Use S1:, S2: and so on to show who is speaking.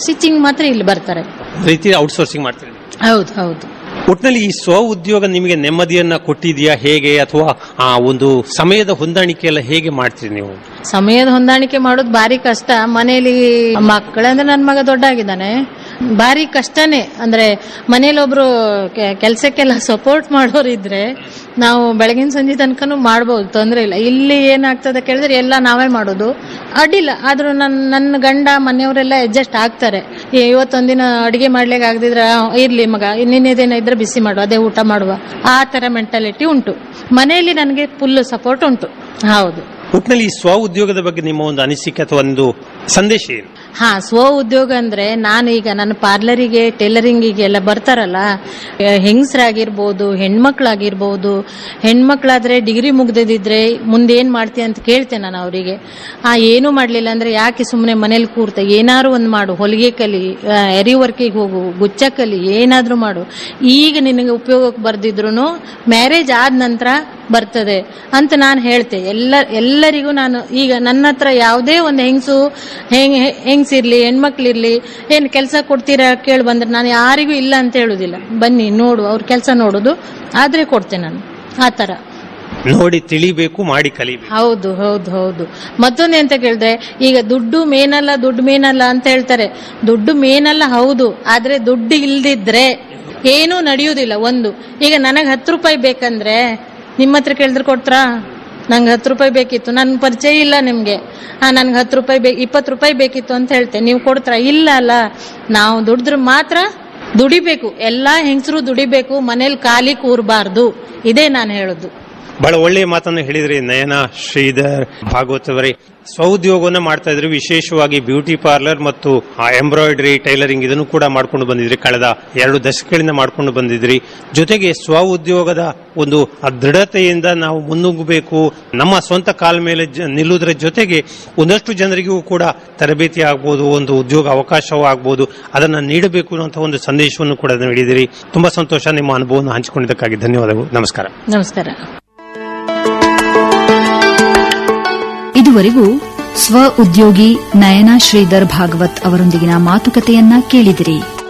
S1: stitching ಮಾತ್ರ ಇಲ್ಲಿ ಬರ್ತಾರೆ
S2: ರೀತಿ ಔಟ್ಸೋರ್ಸಿಂಗ್ ಮಾಡ್ತೀರಿ
S1: ಹೌದು ಹೌದು
S2: ಒಟ್ಟಿನಲ್ಲಿ ಈ ಸ್ವ ಉದ್ಯೋಗ ನಿಮಗೆ ನೆಮ್ಮದಿಯನ್ನ ಕೊಟ್ಟಿದೆಯಾ ಹೇಗೆ ಅಥವಾ ಆ ಒಂದು ಸಮಯದ ಹೊಂದಾಣಿಕೆ ಎಲ್ಲ ಹೇಗೆ ಮಾಡ್ತೀರಿ ನೀವು
S1: ಸಮಯದ ಹೊಂದಾಣಿಕೆ ಮಾಡೋದು ಭಾರಿ ಕಷ್ಟ ಮನೆಯಲ್ಲಿ ಮಕ್ಕಳಂದ್ರೆ ನನ್ನ ಮಗ ದೊಡ್ಡ ಆಗಿದ್ದಾನೆ ಭಾರಿ ಕಷ್ಟನೇ ಅಂದ್ರೆ ಮನೇಲಿ ಒಬ್ರು ಕೆಲಸಕ್ಕೆಲ್ಲ ಸಪೋರ್ಟ್ ಮಾಡೋರು ಇದ್ರೆ ನಾವು ಬೆಳಗಿನ ಸಂಜೆ ತನಕನೂ ಮಾಡ್ಬೋದು ತೊಂದರೆ ಇಲ್ಲ ಇಲ್ಲಿ ಏನಾಗ್ತದೆ ಕೇಳಿದ್ರೆ ಎಲ್ಲ ನಾವೇ ಮಾಡೋದು ಅಡ್ಡಿಲ್ಲ ಆದ್ರೂ ನನ್ನ ನನ್ನ ಗಂಡ ಮನೆಯವರೆಲ್ಲ ಅಡ್ಜಸ್ಟ್ ಆಗ್ತಾರೆ ಈ ಇವತ್ತೊಂದಿನ ಅಡಿಗೆ ಮಾಡ್ಲಿಕ್ಕೆ ಆಗದಿದ್ರೆ ಇರ್ಲಿ ಮಗ ಇನ್ನೇನೇದೇನ ಇದ್ರೆ ಬಿಸಿ ಮಾಡು ಅದೇ ಊಟ ಮಾಡುವ ಆ ತರ ಮೆಂಟಾಲಿಟಿ ಉಂಟು ಮನೆಯಲ್ಲಿ ನನಗೆ ಫುಲ್ ಸಪೋರ್ಟ್ ಉಂಟು ಹೌದು
S2: ಒಟ್ಟಿನಲ್ಲಿ ಈ ಸ್ವ ಉದ್ಯೋಗದ ಬಗ್ಗೆ ನಿಮ್ಮ ಒಂದು ಅನಿಸಿಕೆ ಅಥವಾ ಒಂದು ಸಂದೇಶ ಏನು
S1: ಹಾ ಸ್ವ ಉದ್ಯೋಗ ಅಂದ್ರೆ ನಾನು ಈಗ ನನ್ನ ಪಾರ್ಲರಿಗೆ ಟೈಲರಿಂಗಿಗೆ ಎಲ್ಲ ಬರ್ತಾರಲ್ಲ ಆ, ಹೆಂಗಸ್ರಾಗಿರ್ಬೋದು ಹೆಣ್ಮಕ್ಳಾಗಿರ್ಬೋದು ಹೆಣ್ಮಕ್ಳಾದ್ರೆ ಡಿಗ್ರಿ ಮುಗ್ದಿದ್ರೆ ಮುಂದೆ ಏನ್ ಮಾಡ್ತೀಯ ಅಂತ ಕೇಳ್ತೇನೆ ನಾನು ಅವರಿಗೆ ಆ ಏನು ಮಾಡ್ಲಿಲ್ಲ ಅಂದ್ರೆ ಯಾಕೆ ಸುಮ್ಮನೆ ಮನೇಲಿ ಕೂರ್ತ ಏನಾದ್ರು ಒಂದು ಮಾಡು ಹೊಲಿಗೆ ಕಲಿ ಎರಿ ವರ್ಕಿಗೆ ಹೋಗು ಗುಚ್ಚ ಕಲಿ ಏನಾದ್ರೂ ಮಾಡು ಈಗ ನಿನಗೆ ಉಪಯೋಗಕ್ಕೆ ಬರ್ದಿದ್ರು ಮ್ಯಾರೇಜ್ ಆದ ನಂತರ ಬರ್ತದೆ ಅಂತ ನಾನು ಹೇಳ್ತೆ ಎಲ್ಲ ಎಲ್ಲರಿಗೂ ನಾನು ಈಗ ನನ್ನ ಹತ್ರ ಯಾವುದೇ ಒಂದು ಹೆಂಗಸು ಹೆಂಗ್ ಹೆಂಗ್ಸಿರ್ಲಿ ಹೆಣ್ಮಕ್ಳಿರ್ಲಿ ಏನು ಕೆಲಸ ಕೊಡ್ತೀರಾ ಕೇಳಿ ಬಂದ್ರೆ ನಾನು ಯಾರಿಗೂ ಇಲ್ಲ ಅಂತ ಹೇಳುದಿಲ್ಲ ಬನ್ನಿ ನೋಡು ಅವ್ರ ಕೆಲಸ ನೋಡುದು ಆದ್ರೆ ಕೊಡ್ತೇನೆ ನಾನು ಆ ತರ
S2: ನೋಡಿ ತಿಳಿಬೇಕು ಮಾಡಿ ಕಲಿಬೇಕು
S1: ಹೌದು ಹೌದು ಹೌದು ಮತ್ತೊಂದು ಎಂತ ಕೇಳಿದ್ರೆ ಈಗ ದುಡ್ಡು ಮೇನಲ್ಲ ದುಡ್ಡು ಮೇನಲ್ಲ ಅಂತ ಹೇಳ್ತಾರೆ ದುಡ್ಡು ಮೇನಲ್ಲ ಹೌದು ಆದ್ರೆ ದುಡ್ಡು ಇಲ್ದಿದ್ರೆ ಏನೂ ನಡೆಯುವುದಿಲ್ಲ ಒಂದು ಈಗ ನನಗೆ ಹತ್ತು ರೂಪಾಯಿ ಬೇಕಂದ್ರೆ ನಿಮ್ಮ ಹತ್ರ ಕೇಳಿದ್ರೆ ಕೊಡ್ತ್ರಾ ನಂಗೆ ಹತ್ತು ರೂಪಾಯಿ ಬೇಕಿತ್ತು ನನ್ನ ಪರಿಚಯ ಇಲ್ಲ ನಿಮ್ಗೆ ಹಾ ನನ್ಗೆ ಹತ್ತು ರೂಪಾಯಿ ಬೇ ಇಪ್ಪತ್ತು ರೂಪಾಯಿ ಬೇಕಿತ್ತು ಅಂತ ಹೇಳ್ತೇನೆ ನೀವು ಕೊಡ್ತೀರಾ ಇಲ್ಲ ಅಲ್ಲ ನಾವು ದುಡಿದ್ರೆ ಮಾತ್ರ ದುಡಿಬೇಕು ಎಲ್ಲಾ ಹೆಂಗಸರು ದುಡಿಬೇಕು ಮನೇಲಿ ಖಾಲಿ ಕೂರಬಾರ್ದು ಇದೇ ನಾನು ಹೇಳೋದು
S2: ಬಹಳ ಒಳ್ಳೆಯ ಮಾತನ್ನು ಹೇಳಿದ್ರಿ ನಯನ ಶ್ರೀಧರ್ ಭಾಗವತ್ ಅವರೇ ಸ್ವಉದ್ಯೋಗವನ್ನ ಮಾಡ್ತಾ ಇದ್ರಿ ವಿಶೇಷವಾಗಿ ಬ್ಯೂಟಿ ಪಾರ್ಲರ್ ಮತ್ತು ಎಂಬ್ರಾಯ್ಡರಿ ಟೈಲರಿಂಗ್ ಇದನ್ನು ಕೂಡ ಮಾಡ್ಕೊಂಡು ಬಂದಿದ್ರಿ ಕಳೆದ ಎರಡು ದಶಕಗಳಿಂದ ಮಾಡ್ಕೊಂಡು ಬಂದಿದ್ರಿ ಜೊತೆಗೆ ಸ್ವ ಉದ್ಯೋಗದ ಒಂದು ಆ ದೃಢತೆಯಿಂದ ನಾವು ಮುನ್ನುಗ್ಗಬೇಕು ನಮ್ಮ ಸ್ವಂತ ಕಾಲ ಮೇಲೆ ಜ- ನಿಲ್ಲುವುದರ ಜೊತೆಗೆ ಒಂದಷ್ಟು ಜನರಿಗೂ ಕೂಡ ತರಬೇತಿ ಆಗ್ಬೋದು ಒಂದು ಉದ್ಯೋಗ ಅವಕಾಶವೂ ಆಗ್ಬೋದು ಅದನ್ನ ನೀಡಬೇಕು ಅನ್ನುವಂಥ ಒಂದು ಸಂದೇಶವನ್ನು ಕೂಡ ನೀಡಿದಿರಿ ತುಂಬಾ ಸಂತೋಷ ನಿಮ್ಮ ಅನುಭವವನ್ನು ಹಂಚಿಕೊಂಡಿದ್ದಕ್ಕಾಗಿ ಧನ್ಯವಾದಗಳು ನಮಸ್ಕಾರ
S1: ನಮಸ್ಕಾರ
S3: ಇದುವರೆಗೂ ಸ್ವ ಉದ್ಯೋಗಿ ನಯನಾ ಶ್ರೀಧರ್ ಭಾಗವತ್ ಅವರೊಂದಿಗಿನ ಮಾತುಕತೆಯನ್ನ ಕೇಳಿದಿರಿ